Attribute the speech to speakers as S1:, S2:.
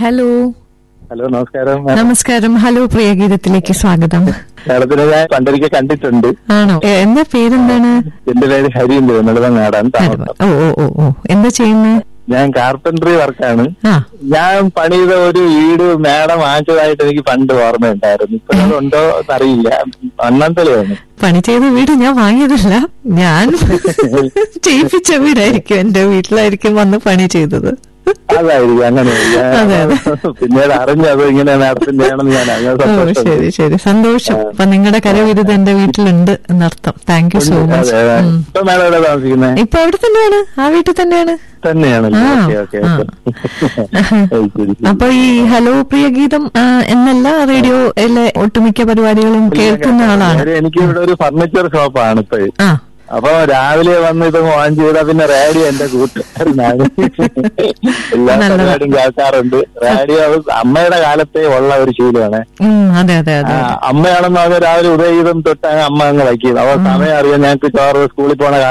S1: Hello
S2: hello നമസ്കാരം
S1: നമസ്കാരം hello പ്രിയഗീതത്തിലേക്ക് സ്വാഗതം
S2: മാഡത്തിനെ ഞാൻ പണ്ടൊരിക്കൽ കണ്ടിട്ടുണ്ട്
S1: ആണോ എ, എന്താ പേരെന്താണ്
S2: എന്റെ പേര് ഹരീന്ദ്ര നെടുവങ്ങാടാണ് താമസം
S1: ഓ ഓ ഓ ഓ എന്താ ചെയ്യുന്നത്
S2: ഞാൻ കാർപ്പൻട്രി വർക്കാണ്
S1: ആ
S2: ഞാൻ പണിത ഒരു വീട് മാഡം വാങ്ങിച്ചതായിട്ട് എനിക്ക് പണ്ട് ഓർമ്മയുണ്ടായിരുന്നു ഇപ്പോഴും ഉണ്ടോ എന്നറിയില്ല അണ്ണന്തലയാണ്
S1: പണി ചെയ്ത വീട് ഞാൻ വാങ്ങിയതല്ല ഞാൻ ചെയ്യിപ്പിച്ച വീടായിരിക്കും എന്റെ വീട്ടിലായിരിക്കും വന്ന് പണി ചെയ്തത്
S2: അതായിരിക്കും അങ്ങനെ
S1: അതെ,
S2: ഞാൻ
S1: അതെ.
S2: പിന്നീട് അറിഞ്ഞത് ഇങ്ങനെ മാഡത്തിന്റെ ആണെന്ന് ഞാൻ അങ്ങനെ
S1: ഓ
S2: സന്തോഷം
S1: ശരി ശരി സന്തോഷം അപ്പൊ നിങ്ങളുടെ കരവിരുത് എന്റെ വീട്ടിലുണ്ട് എന്നർത്ഥം താങ്ക് യു സോ മച്ച്
S2: അതെ അതെ. ഇപ്പൊ മാഡം എവിടെ താമസിക്കുന്നത്
S1: ഇപ്പൊ അവിടെ തന്നെയാണ് ആ വീട്ടിൽ തന്നെയാണ്
S2: തന്നെയാണല്ലോ
S1: ആ,
S2: ഓക്കെ ഓക്കെ
S1: ആ.
S2: ഓക്കെ
S1: അപ്പൊ ഈ ഹലോ പ്രിയ ഗീതം ആ, എന്നല്ല റേഡിയോയിലെ ഒട്ടുമിക്ക പരിപാടികളും കേൾക്കുന്ന ആളാണ്
S2: എനിക്ക് ഇവിടെ ഒരു ഫർണിച്ചർ ഷോപ്പാണ് ഇപ്പൊ
S1: ആ
S2: അപ്പൊ രാവിലെ വന്ന് ഇത് ഓൺ ചെയ്താ പിന്നെ റേഡിയോ എന്റെ കൂട്ടുകാരനാണ് എല്ലാ
S1: നല്ലതാ.
S2: പരിപാടിയും കേൾക്കാറുണ്ട് റേഡിയോ അമ്മയുടെ കാലത്തെ ഉള്ള ഒരു ശീലമാണ്
S1: ഉം അതെ അതെ അതെ
S2: ആ, അമ്മയാണെന്ന് പറഞ്ഞാൽ രാവിലെ ഉദയഗീതം തൊട്ടാണ് അമ്മ അങ്ങ് വയ്ക്കുന്നത് അപ്പൊ സമയം അറിയാം ഞങ്ങൾക്ക് ചോറ് സ്കൂളിൽ പോണ